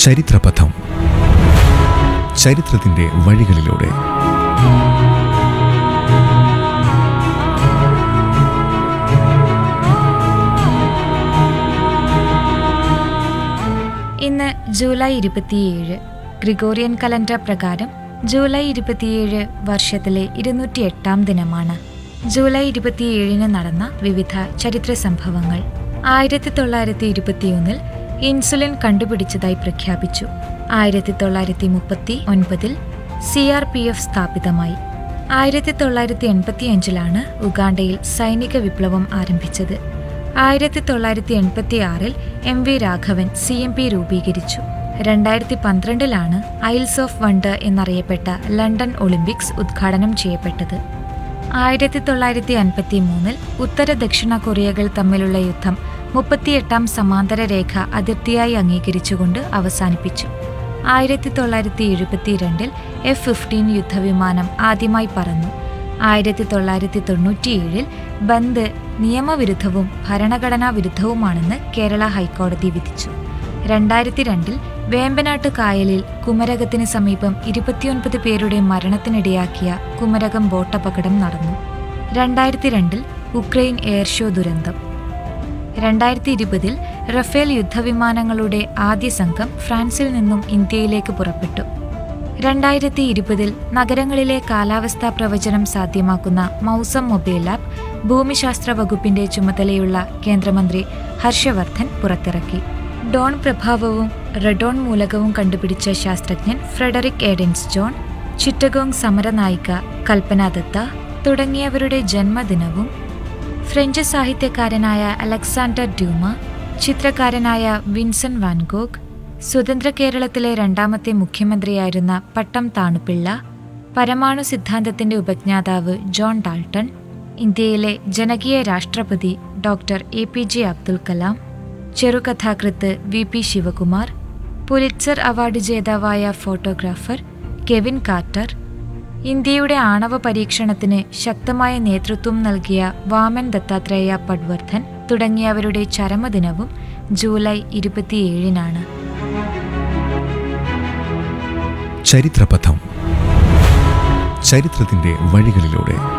ചരിത്രപഥം ചരിത്രത്തിന്റെ വഴികളിലൂടെ ഇന്ന് ജൂലൈ ഇരുപത്തിയേഴ് ഗ്രിഗോറിയൻ കലണ്ടർ പ്രകാരം ജൂലൈ ഇരുപത്തിയേഴ് വർഷത്തിലെ ഇരുന്നൂറ്റി എട്ടാം ദിനമാണ് ജൂലൈ ഇരുപത്തിയേഴിന് നടന്ന വിവിധ ചരിത്ര സംഭവങ്ങൾ ആയിരത്തി തൊള്ളായിരത്തി ഇരുപത്തിയൊന്നിൽ ഇൻസുലിൻ കണ്ടുപിടിച്ചതായി പ്രഖ്യാപിച്ചു ആയിരത്തി തൊള്ളായിരത്തി മുപ്പത്തി ഒൻപതിൽ സി ആർ പി എഫ് സ്ഥാപിതമായി ആയിരത്തി തൊള്ളായിരത്തി എൺപത്തിയഞ്ചിലാണ് ഉഗാണ്ടയിൽ സൈനിക വിപ്ലവം ആരംഭിച്ചത് ആയിരത്തി തൊള്ളായിരത്തി എൺപത്തി ആറിൽ M V Raghavan C M P രൂപീകരിച്ചു രണ്ടായിരത്തി പന്ത്രണ്ടിലാണ് ഐൽസ് ഓഫ് വണ്ടർ എന്നറിയപ്പെട്ട ലണ്ടൻ ഒളിമ്പിക്സ് ഉദ്ഘാടനം ചെയ്യപ്പെട്ടത് ആയിരത്തി തൊള്ളായിരത്തി അൻപത്തി മൂന്നിൽ ഉത്തര ദക്ഷിണ കൊറിയകൾ തമ്മിലുള്ള യുദ്ധം മുപ്പത്തിയെട്ടാം സമാന്തര രേഖ അതിർത്തിയായി അംഗീകരിച്ചുകൊണ്ട് അവസാനിപ്പിച്ചു ആയിരത്തി തൊള്ളായിരത്തി എഴുപത്തിരണ്ടിൽ എഫ് ഫിഫ്റ്റീൻ യുദ്ധവിമാനം ആദ്യമായി പറന്നു ആയിരത്തി തൊള്ളായിരത്തി തൊണ്ണൂറ്റിയേഴിൽ ബന്ദ് നിയമവിരുദ്ധവും ഭരണഘടനാ വിരുദ്ധവുമാണെന്ന് കേരള ഹൈക്കോടതി വിധിച്ചു രണ്ടായിരത്തി രണ്ടിൽ വേമ്പനാട്ട് കായലിൽ കുമരകത്തിന് സമീപം ഇരുപത്തിയൊൻപത് പേരുടെ മരണത്തിനിടയാക്കിയ കുമരകം ബോട്ടപകടം നടന്നു രണ്ടായിരത്തി രണ്ടിൽ ഉക്രൈൻ എയർ ഷോ ദുരന്തം രണ്ടായിരത്തി ഇരുപതിൽ റഫേൽ യുദ്ധവിമാനങ്ങളുടെ ആദ്യ സംഘം ഫ്രാൻസിൽ നിന്നും ഇന്ത്യയിലേക്ക് പുറപ്പെട്ടു രണ്ടായിരത്തി ഇരുപതിൽ നഗരങ്ങളിലെ കാലാവസ്ഥാ പ്രവചനം സാധ്യമാക്കുന്ന മൗസം മൊബൈൽ ആപ്പ് ഭൂമിശാസ്ത്ര വകുപ്പിന്റെ ചുമതലയുള്ള കേന്ദ്രമന്ത്രി ഹർഷവർദ്ധൻ പുറത്തിറക്കി ഡോൺ പ്രഭാവവും റെഡോൺ മൂലകവും കണ്ടുപിടിച്ച ശാസ്ത്രജ്ഞൻ ഫ്രെഡറിക് ഏഡൻസ് ജോൺ ചിറ്റഗോങ് സമരനായിക കൽപ്പന ദത്ത തുടങ്ങിയവരുടെ ജന്മദിനവും ഫ്രഞ്ച് സാഹിത്യകാരനായ അലക്സാണ്ടർ ഡ്യൂമ ചിത്രകാരനായ വിൻസൻ വാൻഗോഗ് സ്വതന്ത്ര കേരളത്തിലെ രണ്ടാമത്തെ മുഖ്യമന്ത്രിയായിരുന്ന പട്ടം താണുപിള്ള പരമാണു സിദ്ധാന്തത്തിന്റെ ഉപജ്ഞാതാവ് ജോൺ ഡാൾട്ടൺ ഇന്ത്യയിലെ ജനകീയ രാഷ്ട്രപതി doctor A P J Abdul Kalam ചെറുകഥാകൃത്ത് V P Sivakumar Pulitzer award ജേതാവായ ഫോട്ടോഗ്രാഫർ കെവിൻ കാർട്ടർ ഇന്ത്യയുടെ ആണവ പരീക്ഷണത്തിന് ശക്തമായ നേതൃത്വം നൽകിയ വാമൻ ദത്താത്രേയ പഡ്വർദ്ധൻ തുടങ്ങിയവരുടെ ചരമദിനവും ജൂലൈ ഇരുപത്തിയേഴിനാണ് ചരിത്രപഥം ചരിത്രത്തിന്റെ വഴികളിലൂടെ